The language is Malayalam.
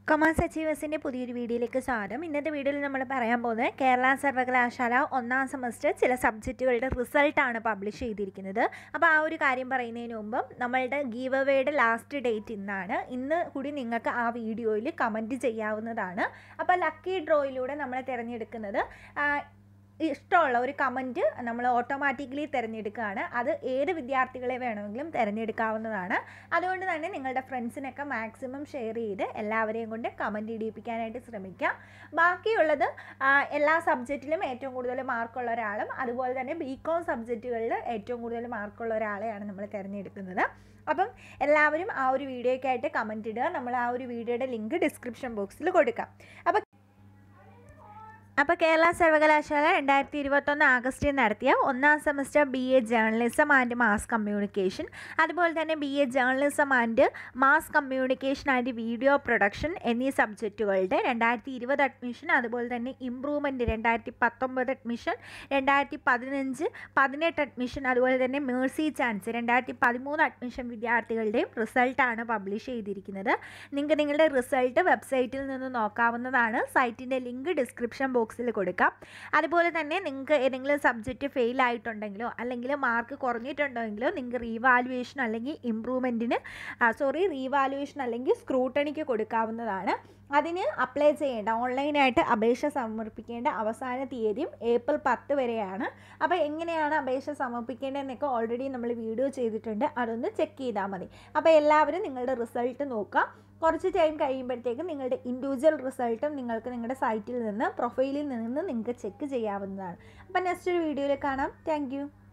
കൊമേഴ്സ് അച്ചീവേഴ്സിൻ്റെ പുതിയൊരു വീഡിയോയിലേക്ക് സ്വാഗതം ഇന്നത്തെ വീഡിയോയിൽ നമ്മൾ പറയാൻ പോകുന്നത് കേരള സർവകലാശാല ഒന്നാം സെമസ്റ്റർ ചില സബ്ജക്റ്റുകളുടെ റിസൾട്ടാണ് പബ്ലിഷ് ചെയ്തിരിക്കുന്നത് അപ്പോൾ ആ ഒരു കാര്യം പറയുന്നതിന് മുമ്പ് നമ്മളുടെ ഗീവ് അവേയുടെ ലാസ്റ്റ് ഡേറ്റ് ഇന്നാണ് ഇന്ന് കൂടി നിങ്ങൾക്ക് ആ വീഡിയോയിൽ കമൻറ്റ് ചെയ്യാവുന്നതാണ് അപ്പോൾ ലക്കി ഡ്രോയിലൂടെ നമ്മൾ തിരഞ്ഞെടുക്കുന്നത് ആ, ഇഷ്ടമുള്ള ഒരു കമൻറ്റ് നമ്മൾ ഓട്ടോമാറ്റിക്കലി തിരഞ്ഞെടുക്കുകയാണ് അത് ഏത് വിദ്യാർത്ഥികളെ വേണമെങ്കിലും തിരഞ്ഞെടുക്കാവുന്നതാണ് അതുകൊണ്ട് തന്നെ നിങ്ങളുടെ ഫ്രണ്ട്സിനൊക്കെ മാക്സിമം ഷെയർ ചെയ്ത് എല്ലാവരെയും കൊണ്ട് കമൻറ്റ് ഇടിയിപ്പിക്കാനായിട്ട് ശ്രമിക്കാം ബാക്കിയുള്ളത് ആ, എല്ലാ സബ്ജക്റ്റിലും ഏറ്റവും കൂടുതൽ മാർക്കുള്ള ഒരാളും അതുപോലെ തന്നെ ബി കോം സബ്ജക്റ്റുകളിൽ ഏറ്റവും കൂടുതൽ മാർക്കുള്ള ഒരാളെയാണ് നമ്മൾ തിരഞ്ഞെടുക്കുന്നത് അപ്പം എല്ലാവരും ആ ഒരു വീഡിയോയ്ക്കായിട്ട് കമൻറ്റ് ഇടുക നമ്മൾ ആ ഒരു വീഡിയോയുടെ ലിങ്ക് ഡിസ്ക്രിപ്ഷൻ ബോക്സിൽ കൊടുക്കാം അപ്പോൾ അപ്പോൾ കേരള സർവകലാശാല രണ്ടായിരത്തി ഇരുപത്തൊന്ന് ആഗസ്റ്റിൽ നടത്തിയ ഒന്നാം semester B A journalism and mass communication അതുപോലെ തന്നെ B A journalism and mass communication and video production എന്നീ സബ്ജക്റ്റുകളുടെ രണ്ടായിരത്തി ഇരുപത് അഡ്മിഷൻ അതുപോലെ തന്നെ ഇമ്പ്രൂവ്മെൻറ്റ് രണ്ടായിരത്തി പത്തൊമ്പത് അഡ്മിഷൻ രണ്ടായിരത്തി പതിനഞ്ച് പതിനെട്ട് അഡ്മിഷൻ അതുപോലെ തന്നെ മേഴ്സി ചാൻസ് രണ്ടായിരത്തി പതിമൂന്ന് അഡ്മിഷൻ വിദ്യാർത്ഥികളുടെയും റിസൾട്ടാണ് പബ്ലിഷ് ചെയ്തിരിക്കുന്നത് നിങ്ങൾക്ക് നിങ്ങളുടെ റിസൾട്ട് വെബ്സൈറ്റിൽ നിന്ന് നോക്കാവുന്നതാണ് സൈറ്റിൻ്റെ ലിങ്ക് ഡിസ്ക്രിപ്ഷൻ ബോക്സിൽ കൊടുക്കാം അതുപോലെ തന്നെ നിങ്ങൾക്ക് ഏതെങ്കിലും സബ്ജക്റ്റ് ഫെയിൽ ആയിട്ടുണ്ടെങ്കിലോ അല്ലെങ്കിൽ മാർക്ക് കുറഞ്ഞിട്ടുണ്ടെങ്കിലോ നിങ്ങൾക്ക് റീവാലുവേഷൻ അല്ലെങ്കിൽ ഇമ്പ്രൂവ്മെൻറ്റിന് സോറി റീവാലുവേഷൻ അല്ലെങ്കിൽ സ്ക്രൂട്ടണിക്ക് കൊടുക്കാവുന്നതാണ് അതിന് അപ്ലൈ ചെയ്യേണ്ട ഓൺലൈനായിട്ട് അപേക്ഷ സമർപ്പിക്കേണ്ട അവസാന തീയതിയും ഏപ്രിൽ പത്ത് വരെയാണ് അപ്പോൾ എങ്ങനെയാണ് അപേക്ഷ സമർപ്പിക്കേണ്ടതെന്നൊക്കെ ഓൾറെഡി നമ്മൾ വീഡിയോ ചെയ്തിട്ടുണ്ട് അതൊന്ന് ചെക്ക് ചെയ്താൽ മതി അപ്പോൾ എല്ലാവരും നിങ്ങളുടെ റിസൾട്ട് നോക്കുക കുറച്ച് ടൈം കഴിയുമ്പോഴത്തേക്കും നിങ്ങളുടെ ഇൻഡിവിജ്വൽ റിസൾട്ടും നിങ്ങൾക്ക് നിങ്ങളുടെ സൈറ്റിൽ നിന്ന് പ്രൊഫൈലിൽ നിന്ന് നിങ്ങൾക്ക് ചെക്ക് ചെയ്യാവുന്നതാണ് അപ്പോൾ നെക്സ്റ്റ് ഒരു വീഡിയോയിൽ കാണാം താങ്ക്